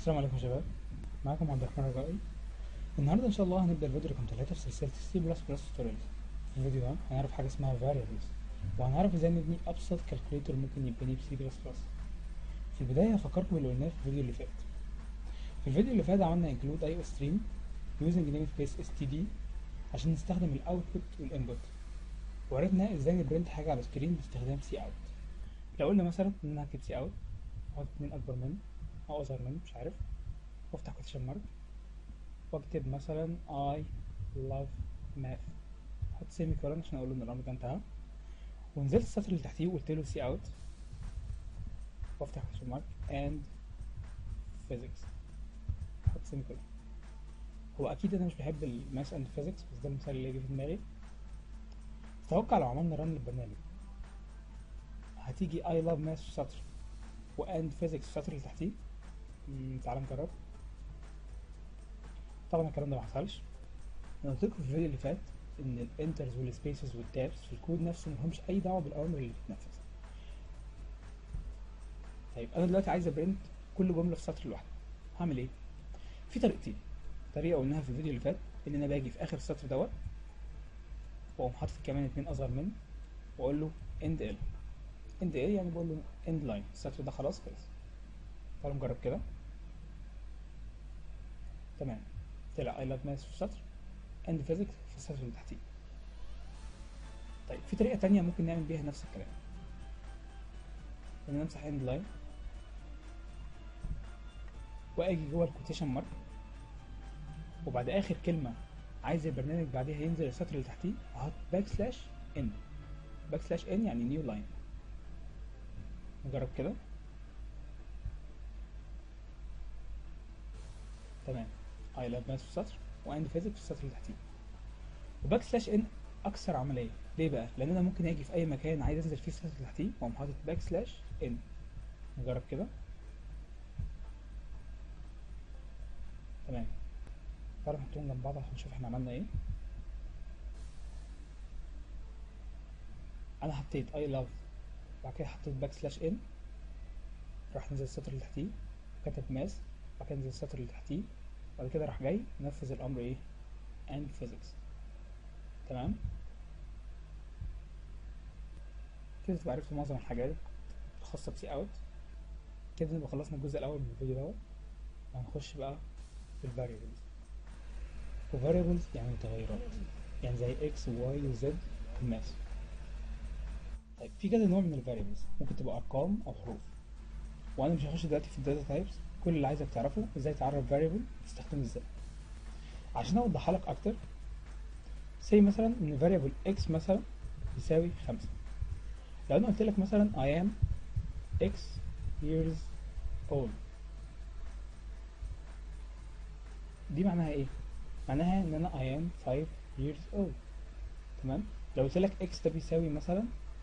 السلام عليكم يا شباب معاكم عبد الرحمن الرجائي النهارده ان شاء الله هنبدا الفيديو رقم 3 في سلسله السي بلس بلس توتوريالز في الفيديو ده هنعرف حاجه اسمها variables وهنعرف ازاي نبني ابسط كالكوليتور ممكن يتبني بسي بلس بلس في البدايه هفكركم باللي قلناه في الفيديو اللي فات في الفيديو اللي فات عملنا include اي ستريم using namespace std عشان نستخدم الاوتبوت والانبوت وعرفنا ازاي نبرنت حاجه على سكرين باستخدام سي اوت لو قلنا مثلا ان انا هكتب سي اوت احط اتنين اكبر منه او اصغر منه مش عارف وافتح كوتيشن مارك واكتب مثلا I love math احط سيمي كولون عشان اقول له ان الامر ده انتهى ونزلت السطر اللي تحتيه وقلت له سي اوت وافتح كوتيشن مارك and physics احط سيمي كولون هو اكيد انا مش بحب الماث اند فيزيكس بس ده المثال اللي يجي في دماغي توقع لو عملنا رن للبرنامج هتيجي I love math في سطر واند فيزيكس في السطر اللي تحتيه مم، تعال نجرب طبعا الكلام ده ما حصلش انا قلت لكم في الفيديو اللي فات ان الانترز والسبيسز والتابس في الكود نفسه ملهمش اي دعوه بالاوامر اللي بتتنفذ طيب انا دلوقتي عايز ابرنت كل جمله في سطر لوحده هعمل ايه في طريقتين طريقه قلناها في الفيديو اللي فات ان انا باجي في اخر السطر دوت واقوم حاطط كمان اتنين اصغر منه واقول له end ال end ايه يعني بقول له end line السطر ده خلاص خلص تعالوا نجرب كده تمام طلع I love math في السطر and physics في السطر اللي تحتيه طيب في طريقة تانية ممكن نعمل بيها نفس الكلام ان نمسح end line واجي جوه الكوتيشن مارك وبعد اخر كلمة عايز البرنامج بعديها ينزل السطر اللي تحتيه احط باك سلاش ان باك سلاش ان يعني نيو لاين نجرب كده تمام I love math في السطر واند فيزيكس في السطر اللي تحتيه وباك سلاش ان اكثر عمليه ليه بقى لان انا ممكن اجي في اي مكان عايز انزل فيه السطر اللي تحتيه واقوم حاطط باك سلاش ان نجرب كده تمام تعالوا نحطهم جنب بعض عشان نشوف احنا عملنا ايه انا حطيت I love بعد كده حطيت باك سلاش ان راح نزل السطر اللي تحتيه كتب ماس بعد كده نزل السطر اللي تحتيه بعد كده راح جاي نفذ الامر ايه and physics تمام كده تبقى عرفت معظم الحاجات الخاصة بسي اوت كده نبقى خلصنا الجزء الاول من الفيديو دوت وهنخش بقى في الفاريبلز وفاريبلز يعني متغيرات يعني زي x و y و z في الماس طيب في كذا نوع من الفاريبلز ممكن تبقى ارقام او حروف وانا مش هخش دلوقتي في الداتا تايبس كل اللي عايزك تعرفه ازاي تعرف variable تستخدمه ازاي عشان اوضحها لك اكتر say مثلا ان variable x مثلا يساوي خمسة لو انا قلت لك مثلا I am x years old دي معناها ايه معناها ان انا I am 5 years old تمام لو قلت لك x ده بيساوي مثلا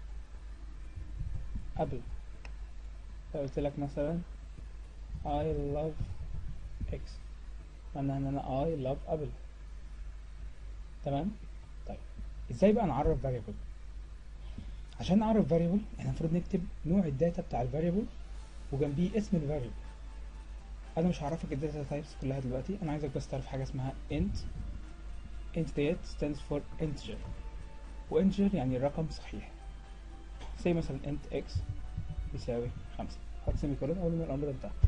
ابل لو قلت لك مثلا I love X معناها ان انا I love apple تمام طيب ازاي بقى نعرف variable عشان نعرف variable احنا المفروض نكتب نوع الداتا بتاع الفاريبل وجنبيه اسم الفاريبل انا مش هعرفك الداتا تايبس كلها دلوقتي انا عايزك بس تعرف حاجه اسمها int int ديت stands for integer وانتجر يعني رقم صحيح زي مثلا int x يساوي خمسة حط سيمي كولون اقول ان الامر ده انتهى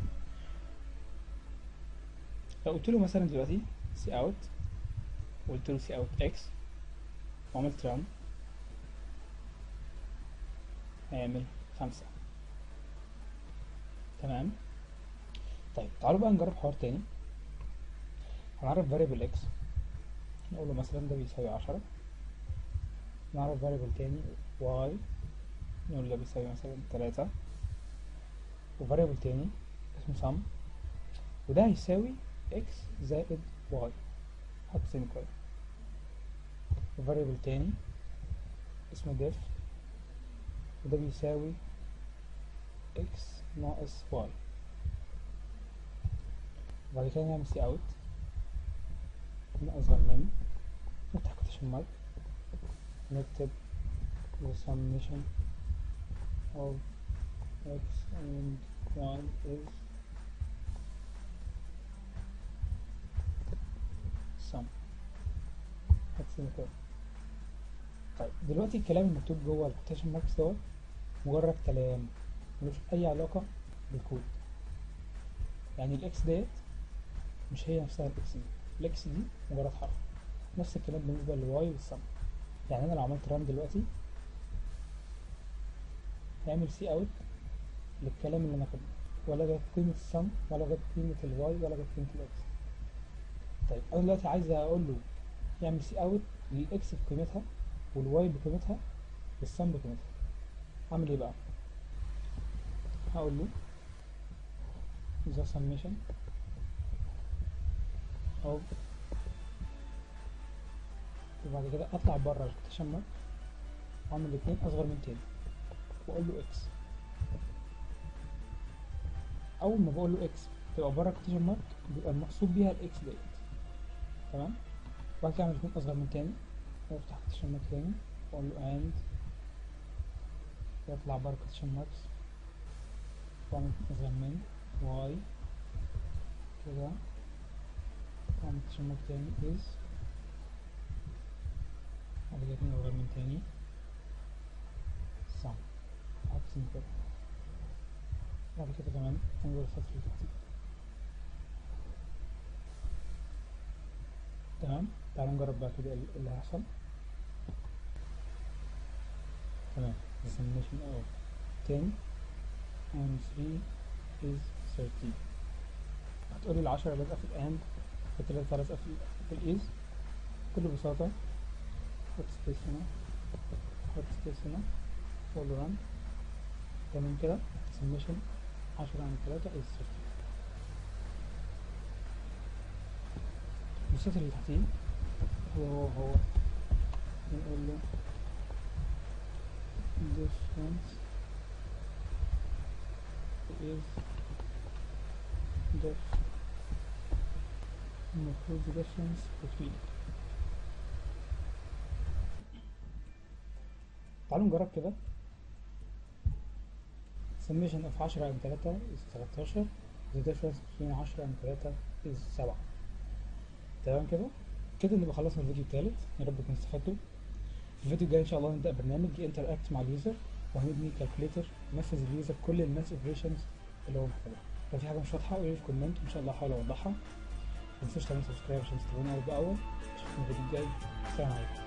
لو قلت له مثلا دلوقتي سي اوت وقلت له سي اوت اكس وعملت ران هيعمل خمسة تمام طيب تعالوا بقى نجرب حوار تاني هنعرف variable x نقول له مثلا ده بيساوي عشرة نعرف variable تاني y نقول ده بيساوي مثلا تلاتة وفاريبل تاني اسمه sum وده هيساوي x زائد y حط سيمي كولون وفاريبل تاني اسمه def وده بيساوي x ناقص y وبعد كده نعمل سي اوت من اصغر من نفتح كوتيشن مارك نكتب the summation of x and y is sum هتسيب كده طيب دلوقتي الكلام المكتوب جوه الكوتيشن ماركس دوت مجرد كلام ملوش أي علاقة بالكود يعني الإكس ديت مش هي نفسها الإكس دي الإكس دي مجرد حرف نفس الكلام بالنسبة للواي والسم يعني أنا لو عملت ران دلوقتي هيعمل سي أوت للكلام اللي أنا كاتبه ولا جت قيمة السم ولا جت قيمة الواي ولا جت قيمة الإكس طيب أنا دلوقتي عايز أقول له يعمل سي أوت للإكس بقيمتها والواي بقيمتها والسم بقيمتها أعمل إيه بقى؟ هقول له the summation of وبعد كده اطلع بره الكوتيشن مارك واعمل الاتنين اصغر من تاني واقول له اكس اول ما بقول له اكس تبقى بره الكوتيشن مارك بيبقى المقصود بيها الاكس ديت تمام بعد كده اعمل الاتنين اصغر من تاني وافتح كوتيشن مارك تاني واقول له اند يطلع بره الكوتيشن ماركس واعمل اصغر من واي كده واعمل كوتيشن مارك تاني is بعد كده اتنين أصغر من تاني صح عكس من كده بعد كده كمان انظر السطر اللي تحتيه تمام تعالوا نجرب بقى كده اللي هيحصل تمام the summation of 10 and 3 is 13 هتقولي العشرة لازقة في الأند والتلاتة لازقة في في الإيز بكل بساطة حط سبيس هنا حط سبيس هنا وأقول له ران تمام كده سميشن عشرة عن تلاتة is 13 السطر اللي تحتيه هو هو هو نقول له difference is the المفروض difference between تعالوا نجرب كده summation of 10 عن 3 is 13 the difference between 10 عن 3 is 7 تمام كده كده نبقى خلصنا الفيديو التالت يا رب تكونوا استفدتوا في الفيديو الجاي ان شاء الله نبدا برنامج ينتراكت مع اليوزر وهنبني كالكوليتر ينفذ اليوزر كل الماس اوبريشنز اللي هو محتاجها لو في حاجه مش واضحه قولي لي في كومنت وان شاء الله هحاول اوضحها متنسوش تعملوا سبسكرايب عشان تستخدمونا اول باول اشوفكم الفيديو الجاي السلام عليكم